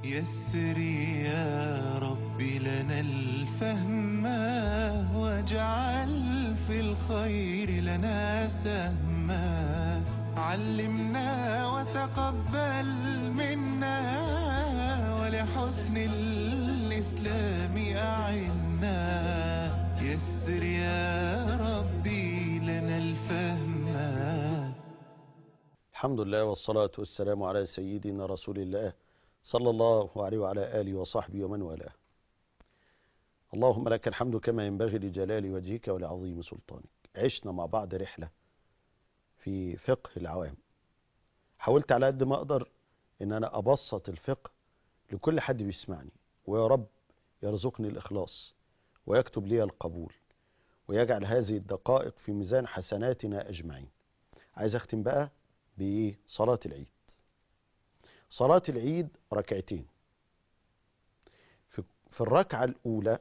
يسر يا رب لنا الفهم واجعل في الخير لنا سهما علمنا وتقبل منا ولحسن الإسلام أعنا يسر يا ربي لنا الفهم الحمد لله والصلاة والسلام على سيدنا رسول الله صلى الله عليه وعلى آله وصحبه ومن والاه اللهم لك الحمد كما ينبغي لجلال وجهك ولعظيم سلطانك عشنا مع بعض رحلة في فقه العوام حاولت على قد ما أقدر إن أنا أبسط الفقه لكل حد بيسمعني ويا رب يرزقني الإخلاص ويكتب لي القبول ويجعل هذه الدقائق في ميزان حسناتنا أجمعين عايز أختم بقى بإيه صلاة العيد صلاة العيد ركعتين في, في الركعة الأولى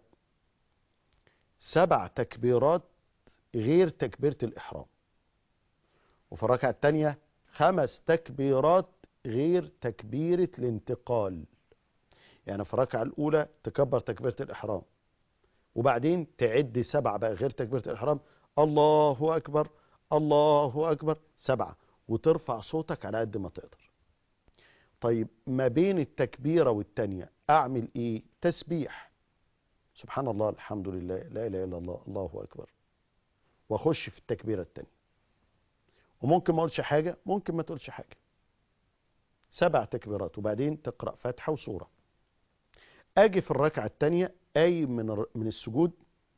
سبع تكبيرات غير تكبيرة الإحرام وفي الركعة الثانية خمس تكبيرات غير تكبيرة الانتقال يعني في الركعة الأولى تكبر تكبيرة الإحرام وبعدين تعد سبعة بقى غير تكبيرة الإحرام الله أكبر الله أكبر سبعة وترفع صوتك على قد ما تقدر طيب ما بين التكبيرة والتانية أعمل إيه تسبيح سبحان الله الحمد لله لا إله إلا الله الله أكبر وأخش في التكبيرة التانية وممكن ما أقولش حاجة ممكن ما تقولش حاجة سبع تكبيرات وبعدين تقرأ فاتحة وسورة أجي في الركعة التانية أي من الر- من السجود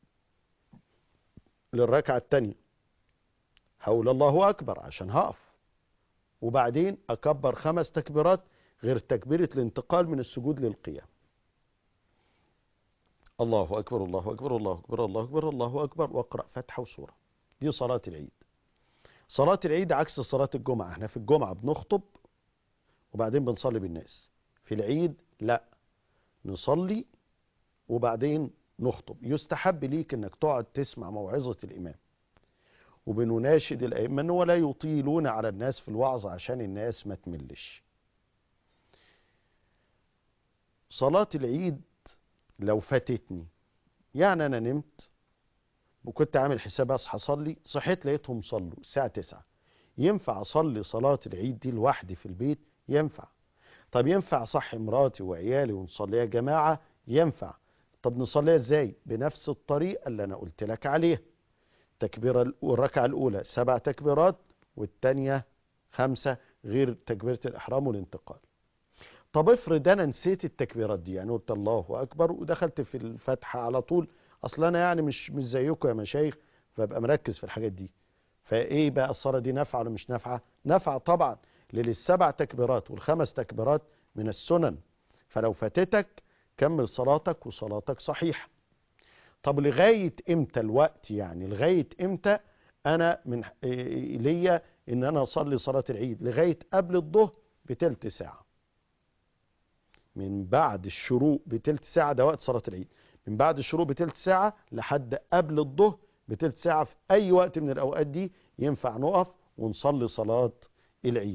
للركعة التانية هقول الله أكبر عشان هقف وبعدين أكبر خمس تكبيرات غير تكبيرة الانتقال من السجود للقيام الله أكبر الله أكبر الله أكبر الله أكبر الله أكبر وأقرأ فاتحة وسورة دي صلاة العيد صلاة العيد عكس صلاة الجمعة احنا في الجمعة بنخطب وبعدين بنصلي بالناس في العيد لا نصلي وبعدين نخطب يستحب ليك انك تقعد تسمع موعظة الإمام وبنناشد الأئمة أنه ولا يطيلون على الناس في الوعظ عشان الناس ما تملش صلاة العيد لو فاتتني يعني أنا نمت وكنت عامل حساب أصحى أصلي صحيت لقيتهم صلوا الساعة 9 ينفع أصلي صلاة العيد دي لوحدي في البيت ينفع طب ينفع صح مراتي وعيالي ونصليها جماعة ينفع طب نصليها ازاي بنفس الطريقة اللي أنا قلت لك عليها تكبيرة والركعة الأولى سبع تكبيرات والتانية خمسة غير تكبيرة الإحرام والانتقال طب افرض أنا نسيت التكبيرات دي يعني قلت الله أكبر ودخلت في الفتحة على طول أصلا أنا يعني مش مش زيكم يا مشايخ فبقى مركز في الحاجات دي فإيه بقى الصلاة دي نافعة ولا مش نافعة؟ نافعة طبعا للسبع تكبيرات والخمس تكبيرات من السنن فلو فاتتك كمل صلاتك وصلاتك صحيحة طب لغاية امتى الوقت يعني لغاية امتى انا من إيه ليا ان انا اصلي صلاة العيد لغاية قبل الظهر بتلت ساعة من بعد الشروق بتلت ساعة ده وقت صلاة العيد من بعد الشروق بتلت ساعة لحد قبل الظهر بتلت ساعة في اي وقت من الاوقات دي ينفع نقف ونصلي صلاة العيد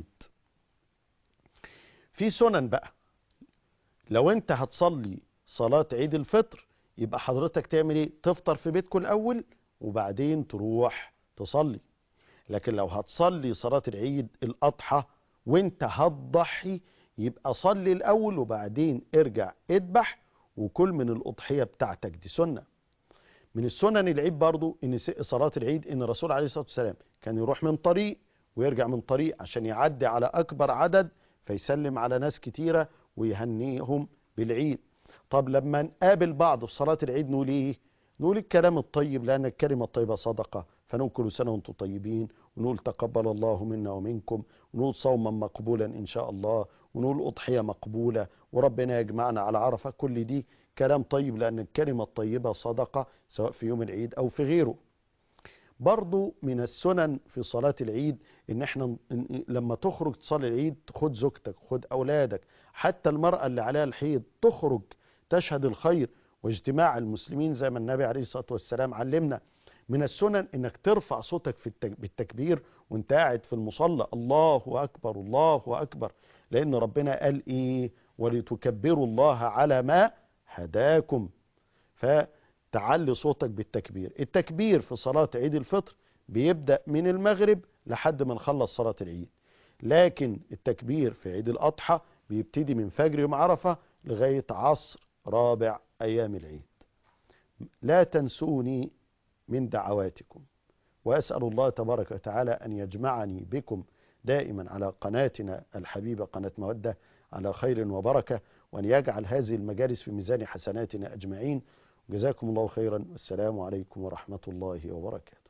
في سنن بقى لو انت هتصلي صلاة عيد الفطر يبقى حضرتك تعمل ايه تفطر في بيتكم الاول وبعدين تروح تصلي لكن لو هتصلي صلاة العيد الاضحى وانت هتضحي يبقى صلي الاول وبعدين ارجع اذبح وكل من الاضحية بتاعتك دي سنة من السنن العيد برضو ان س- صلاة العيد ان الرسول عليه الصلاة والسلام كان يروح من طريق ويرجع من طريق عشان يعدي على اكبر عدد فيسلم على ناس كتيرة ويهنيهم بالعيد طب لما نقابل بعض في صلاة العيد نقول ايه نقول الكلام الطيب لان الكلمة الطيبة صدقة فنقول كل سنة وانتم طيبين ونقول تقبل الله منا ومنكم ونقول صوما مقبولا ان شاء الله ونقول اضحية مقبولة وربنا يجمعنا على عرفة كل دي كلام طيب لان الكلمة الطيبة صدقة سواء في يوم العيد او في غيره برضو من السنن في صلاة العيد ان احنا ن- ن- لما تخرج تصلي العيد خد زوجتك خد اولادك حتى المرأة اللي عليها الحيض تخرج تشهد الخير واجتماع المسلمين زي ما النبي عليه الصلاة والسلام علمنا من السنن انك ترفع صوتك في التك- بالتكبير وانت قاعد في المصلى الله اكبر الله اكبر لان ربنا قال ايه ولتكبروا الله على ما هداكم فتعلي صوتك بالتكبير التكبير في صلاة عيد الفطر بيبدأ من المغرب لحد ما نخلص صلاة العيد لكن التكبير في عيد الأضحى بيبتدي من فجر يوم عرفة لغاية عصر رابع أيام العيد لا تنسوني من دعواتكم وأسأل الله تبارك وتعالى أن يجمعني بكم دائما على قناتنا الحبيبة قناة مودة على خير وبركة وأن يجعل هذه المجالس في ميزان حسناتنا أجمعين جزاكم الله خيرا والسلام عليكم ورحمة الله وبركاته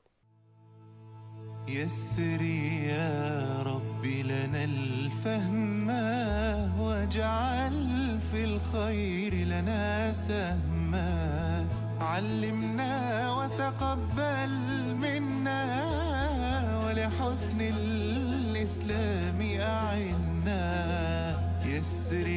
يسر يا رب لنا الفهم واجعل في الخير لنا سهما علمنا وتقبل منا ولحسن الإسلام أعنا يسر